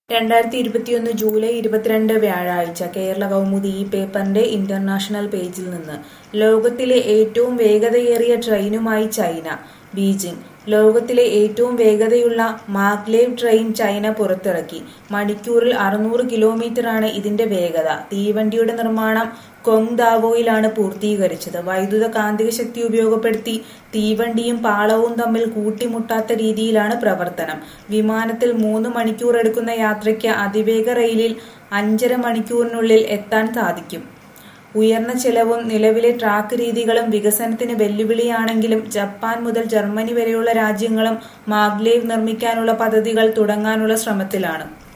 രണ്ടായിരത്തി ഇരുപത്തിയൊന്ന് ജൂലൈ ഇരുപത്തിരണ്ട് വ്യാഴാഴ്ച കേരള കൗമുദി ഈ പേപ്പറിന്റെ ഇന്റർനാഷണൽ പേജിൽ നിന്ന് ലോകത്തിലെ ഏറ്റവും വേഗതയേറിയ ട്രെയിനുമായി ചൈന ബീജിംഗ് ലോകത്തിലെ ഏറ്റവും വേഗതയുള്ള മാഗ്ലേവ് ട്രെയിൻ ചൈന പുറത്തിറക്കി മണിക്കൂറിൽ അറുന്നൂറ് കിലോമീറ്ററാണ് ഇതിന്റെ വേഗത തീവണ്ടിയുടെ നിർമ്മാണം കൊങ്ദാവോയിലാണ് പൂർത്തീകരിച്ചത് വൈദ്യുത കാന്തിക ശക്തി ഉപയോഗപ്പെടുത്തി തീവണ്ടിയും പാളവും തമ്മിൽ കൂട്ടിമുട്ടാത്ത രീതിയിലാണ് പ്രവർത്തനം വിമാനത്തിൽ മൂന്ന് മണിക്കൂർ എടുക്കുന്ന യാത്രയ്ക്ക് അതിവേഗ റെയിലിൽ അഞ്ചര മണിക്കൂറിനുള്ളിൽ എത്താൻ സാധിക്കും ഉയർന്ന ചെലവും നിലവിലെ ട്രാക്ക് രീതികളും വികസനത്തിന് വെല്ലുവിളിയാണെങ്കിലും ജപ്പാൻ മുതൽ ജർമ്മനി വരെയുള്ള രാജ്യങ്ങളും മാഗ്ലേവ് നിർമ്മിക്കാനുള്ള പദ്ധതികൾ തുടങ്ങാനുള്ള ശ്രമത്തിലാണ്